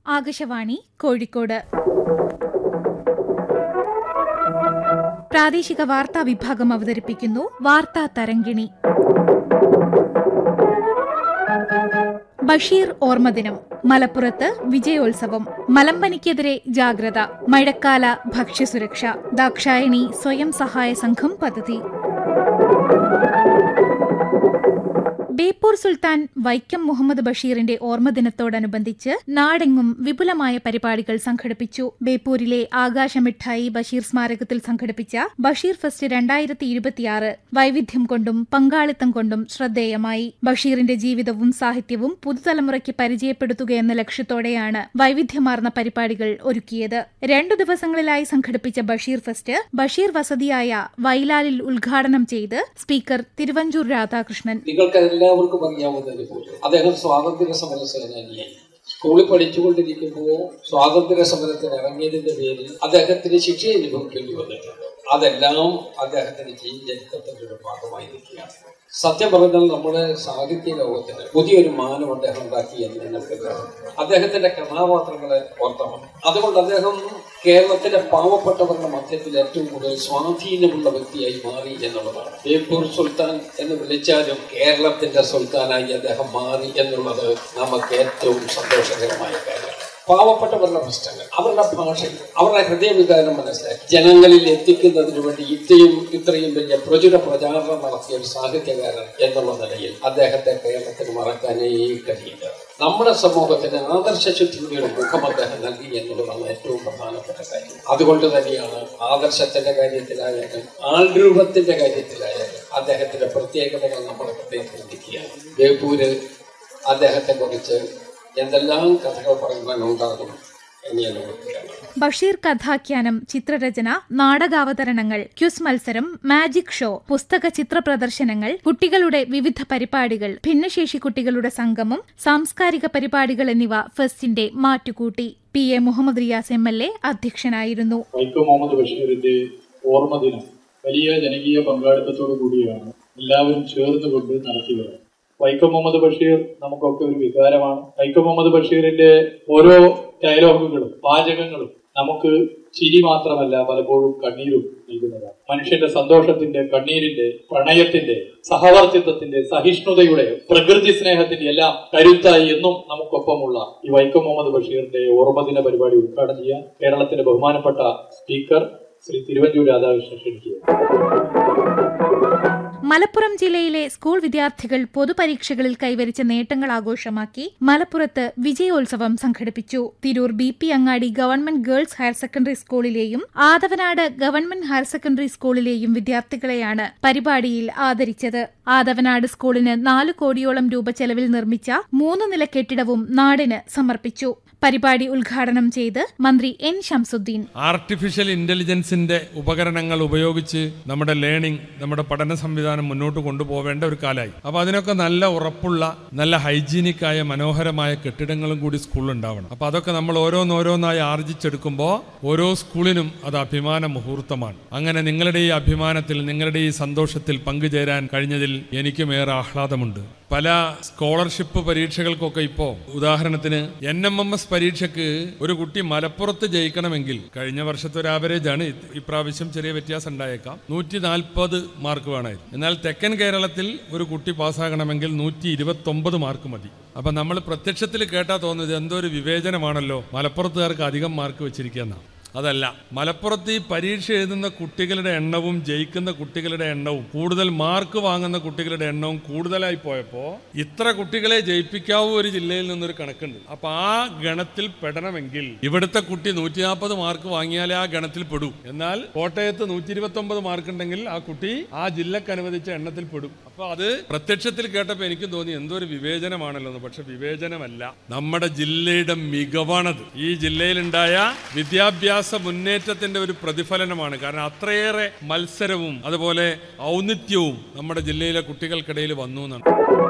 ആകാശവാണി കോഴിക്കോട് പ്രാദേശിക വാർത്താ വിഭാഗം അവതരിപ്പിക്കുന്നു വാർത്താ തരംഗിണി ബഷീർ ഓർമ്മദിനം മലപ്പുറത്ത് വിജയോത്സവം മലമ്പനിക്കെതിരെ ജാഗ്രത മഴക്കാല ഭക്ഷ്യസുരക്ഷ ദാക്ഷായണി സ്വയം സഹായ സംഘം പദ്ധതി ബേപ്പൂർ സുൽത്താൻ വൈക്കം മുഹമ്മദ് ബഷീറിന്റെ ഓർമ്മദിനത്തോടനുബന്ധിച്ച് നാടെങ്ങും വിപുലമായ പരിപാടികൾ സംഘടിപ്പിച്ചു ബേപ്പൂരിലെ ആകാശമിഠായി ബഷീർ സ്മാരകത്തിൽ സംഘടിപ്പിച്ച ബഷീർ ഫെസ്റ്റ് രണ്ടായിരത്തി ഇരുപത്തിയാറ് വൈവിധ്യം കൊണ്ടും പങ്കാളിത്തം കൊണ്ടും ശ്രദ്ധേയമായി ബഷീറിന്റെ ജീവിതവും സാഹിത്യവും പുതുതലമുറയ്ക്ക് പരിചയപ്പെടുത്തുകയെന്ന ലക്ഷ്യത്തോടെയാണ് വൈവിധ്യമാർന്ന പരിപാടികൾ ഒരുക്കിയത് രണ്ടു ദിവസങ്ങളിലായി സംഘടിപ്പിച്ച ബഷീർ ഫെസ്റ്റ് ബഷീർ വസതിയായ വൈലാലിൽ ഉദ്ഘാടനം ചെയ്ത് സ്പീക്കർ തിരുവഞ്ചൂർ രാധാകൃഷ്ണൻ നിങ്ങൾക്ക് എല്ലാവർക്കും അറിയാവുന്നത് പോലെ അദ്ദേഹം സ്വാതന്ത്ര്യ സമര സേനാനിയായി സ്കൂളിൽ പഠിച്ചുകൊണ്ടിരിക്കുമ്പോൾ സ്വാതന്ത്ര്യ സമരത്തിന് ഇറങ്ങിയതിന്റെ പേരിൽ അദ്ദേഹത്തിന് ശിക്ഷ അനുഭവിക്കേണ്ടി വന്നിട്ടുണ്ട് അതെല്ലാം അദ്ദേഹത്തിന്റെ ജീവിതത്തിന്റെ ഒരു ഭാഗമായി നിൽക്കുകയാണ് സത്യം പറഞ്ഞാൽ നമ്മുടെ സാഹിത്യ ലോകത്തിന് പുതിയൊരു മാനം അദ്ദേഹം ഉണ്ടാക്കി എന്ന് നിങ്ങൾക്ക് കാണാം. അദ്ദേഹത്തിന്റെ കഥാപാത്രങ്ങളെ ഓർത്തമാണ് അതുകൊണ്ട് അദ്ദേഹം കേരളത്തിലെ പാവപ്പെട്ടവരുടെ മധ്യത്തിൽ ഏറ്റവും കൂടുതൽ സ്വാധീനമുള്ള വ്യക്തിയായി മാറി എന്നുള്ളതാണ് ബേപ്പൂർ സുൽത്താൻ എന്ന് വിളിച്ചാലും കേരളത്തിന്റെ സുൽത്താനായി അദ്ദേഹം മാറി എന്നുള്ളത് നമുക്ക് ഏറ്റവും സന്തോഷകരമായ കാര്യമാണ് പാവപ്പെട്ടവരുടെ പ്രശ്നങ്ങൾ അവരുടെ ഭാഷയിൽ അവരുടെ ഹൃദയവികാരം മനസ്സിലാക്കി ജനങ്ങളിൽ എത്തിക്കുന്നതിന് വേണ്ടി ഇത്രയും ഇത്രയും വലിയ പ്രചുര പ്രചാരണം നടത്തിയ ഒരു സാഹിത്യകാരൻ എന്നുള്ള നിലയിൽ അദ്ദേഹത്തെ കേരളത്തിന് മറക്കാനേ കഴിയില്ല നമ്മുടെ സമൂഹത്തിന് ആദർശശുദ്ധിയുടെ ഒരു മുഖം അദ്ദേഹം നൽകി എന്നുള്ളതാണ് ഏറ്റവും പ്രധാനപ്പെട്ട കാര്യം അതുകൊണ്ട് തന്നെയാണ് ആദർശത്തിന്റെ കാര്യത്തിലായാലും ആൾരൂപത്തിന്റെ കാര്യത്തിലായാലും അദ്ദേഹത്തിന്റെ പ്രത്യേകതകൾ നമ്മുടെ ഹൃദയത്തിൽ നിൽക്കുകയാണ് ബേപ്പൂര് അദ്ദേഹത്തെ കുറിച്ച് എന്തെല്ലാം കഥകൾ പറയുവാനുണ്ടാകും എന്ന് ഞാൻ ഓർക്കുകയാണ് ബഷീർ കഥാഖ്യാനം ചിത്രരചന നാടകാവതരണങ്ങൾ ക്യുസ് മത്സരം മാജിക് ഷോ പുസ്തക ചിത്ര പ്രദർശനങ്ങൾ കുട്ടികളുടെ വിവിധ പരിപാടികൾ ഭിന്നശേഷി കുട്ടികളുടെ സംഗമം സാംസ്കാരിക പരിപാടികൾ എന്നിവ ഫെസ്റ്റിന്റെ മാറ്റുകൂട്ടി P A Muhammad Riyas M L A അധ്യക്ഷനായിരുന്നു വൈക്കം മുഹമ്മദ് ബഷീറിന്റെ ഓർമ്മദിനം വലിയ ജനകീയ പങ്കാളിത്തത്തോടു കൂടിയാണ് എല്ലാവരും ചേർന്നുകൊണ്ട് നടത്തിയത് വൈക്കം മുഹമ്മദ് ബഷീർ നമുക്കൊക്കെ ഒരു വികാരമാണ് വൈക്കം മുഹമ്മദ് ബഷീറിന്റെ ഓരോ ഡയലോഗുകളും വാചകങ്ങളും നമുക്ക് ചിരി മാത്രമല്ല പലപ്പോഴും കണ്ണീരും നൽകുന്നതാണ് മനുഷ്യന്റെ സന്തോഷത്തിന്റെ കണ്ണീരിന്റെ പ്രണയത്തിന്റെ സഹവർത്തിത്വത്തിന്റെ സഹിഷ്ണുതയുടെ പ്രകൃതി സ്നേഹത്തിന്റെ എല്ലാം കരുത്തായി എന്നും നമുക്കൊപ്പമുള്ള ഈ വൈക്കം മുഹമ്മദ് ബഷീറിന്റെ ഓർമ്മദിന പരിപാടി ഉദ്ഘാടനം ചെയ്യാൻ കേരളത്തിന്റെ ബഹുമാനപ്പെട്ട സ്പീക്കർ ശ്രീ തിരുവഞ്ചൂർ രാധാകൃഷ്ണൻ ക്ഷണിക്കുക മലപ്പുറം ജില്ലയിലെ സ്കൂൾ വിദ്യാർത്ഥികൾ പൊതുപരീക്ഷകളിൽ കൈവരിച്ച നേട്ടങ്ങൾ ആഘോഷമാക്കി മലപ്പുറത്ത് വിജയോത്സവം സംഘടിപ്പിച്ചു Tirur B P Angadi government girls higher secondary സ്കൂളിലെയും ആദവനാട് ഗവൺമെന്റ് ഹയർ സെക്കൻഡറി സ്കൂളിലെയും വിദ്യാർത്ഥികളെയാണ് പരിപാടിയിൽ ആദരിച്ചത് ആദവനാട് സ്കൂളിന് നാല് കോടിയോളം രൂപ ചെലവിൽ നിർമ്മിച്ച മൂന്ന് നില കെട്ടിടവും നാടിന് സമർപ്പിച്ചു പരിപാടി ഉദ്ഘാടനം ചെയ്ത് മന്ത്രി എൻ ശംസുദ്ദീൻ ആർട്ടിഫിഷ്യൽ ഇന്റലിജൻസിന്റെ ഉപകരണങ്ങൾ ഉപയോഗിച്ച് നമ്മുടെ ലേണിംഗ് നമ്മുടെ പഠന സംവിധാനം മുന്നോട്ട് കൊണ്ടുപോവേണ്ട ഒരു കാലമായി അപ്പൊ അതിനൊക്കെ നല്ല ഉറപ്പുള്ള നല്ല ഹൈജീനിക് ആയ മനോഹരമായ കെട്ടിടങ്ങളും കൂടി സ്കൂളിൽ ഉണ്ടാവണം അപ്പൊ അതൊക്കെ നമ്മൾ ഓരോന്നോരോന്നായി ആർജിച്ചെടുക്കുമ്പോൾ ഓരോ സ്കൂളിനും അത് അഭിമാന മുഹൂർത്തമാണ് അങ്ങനെ നിങ്ങളുടെ ഈ അഭിമാനത്തിൽ നിങ്ങളുടെ ഈ സന്തോഷത്തിൽ പങ്കുചേരാൻ കഴിഞ്ഞതിൽ എനിക്കും ഏറെ ആഹ്ലാദമുണ്ട് പല സ്കോളർഷിപ്പ് പരീക്ഷകൾക്കൊക്കെ ഇപ്പോ ഉദാഹരണത്തിന് എൻ എം എം എസ് പരീക്ഷയ്ക്ക് ഒരു കുട്ടി മലപ്പുറത്ത് ജയിക്കണമെങ്കിൽ കഴിഞ്ഞ വർഷത്തെ ഒരു ആവറേജ് ആണ് ഇത് ഇപ്രാവശ്യം ചെറിയ വ്യത്യാസം ഉണ്ടായേക്കാം നൂറ്റി നാൽപ്പത് മാർക്ക് വേണമായിരുന്നു എന്നാൽ തെക്കൻ കേരളത്തിൽ ഒരു കുട്ടി പാസ്സാകണമെങ്കിൽ നൂറ്റി ഇരുപത്തി ഒമ്പത് മാർക്ക് മതി അപ്പൊ നമ്മൾ പ്രത്യക്ഷത്തിൽ കേട്ടാ തോന്നുന്നത് എന്തോ ഒരു വിവേചനമാണല്ലോ മലപ്പുറത്തുകാർക്ക് അധികം മാർക്ക് വെച്ചിരിക്കുന്ന അതല്ല മലപ്പുറത്ത് ഈ പരീക്ഷ എഴുതുന്ന കുട്ടികളുടെ എണ്ണവും ജയിക്കുന്ന കുട്ടികളുടെ എണ്ണവും കൂടുതൽ മാർക്ക് വാങ്ങുന്ന കുട്ടികളുടെ എണ്ണവും കൂടുതലായി പോയപ്പോൾ ഇത്ര കുട്ടികളെ ജയിപ്പിക്കാവൂ ഒരു ജില്ലയിൽ നിന്നൊരു കണക്കുണ്ട് അപ്പൊ ആ ഗണത്തിൽ പെടണമെങ്കിൽ ഇവിടുത്തെ കുട്ടി നൂറ്റി നാൽപ്പത് മാർക്ക് വാങ്ങിയാലേ ആ ഗണത്തിൽ പെടൂ എന്നാൽ കോട്ടയത്ത് നൂറ്റി ഇരുപത്തി ഒമ്പത് മാർക്ക് ഉണ്ടെങ്കിൽ ആ കുട്ടി ആ ജില്ലക്ക് അനുവദിച്ച എണ്ണത്തിൽ പെടും അപ്പൊ അത് പ്രത്യക്ഷത്തിൽ കേട്ടപ്പോൾ എനിക്കും തോന്നി എന്തോ ഒരു വിവേചനമാണല്ലോ എന്ന് പക്ഷെ വിവേചനമല്ല നമ്മുടെ ജില്ലയുടെ മികവാണത് ഈ ജില്ലയിലുണ്ടായ വിദ്യാഭ്യാസ മുന്നേറ്റത്തിന്റെ ഒരു പ്രതിഫലനമാണ് കാരണം അത്രയേറെ മത്സരവും അതുപോലെ ഔന്നിത്യവും നമ്മുടെ ജില്ലയിലെ കുട്ടികൾക്കിടയിൽ വന്നു എന്നാണ്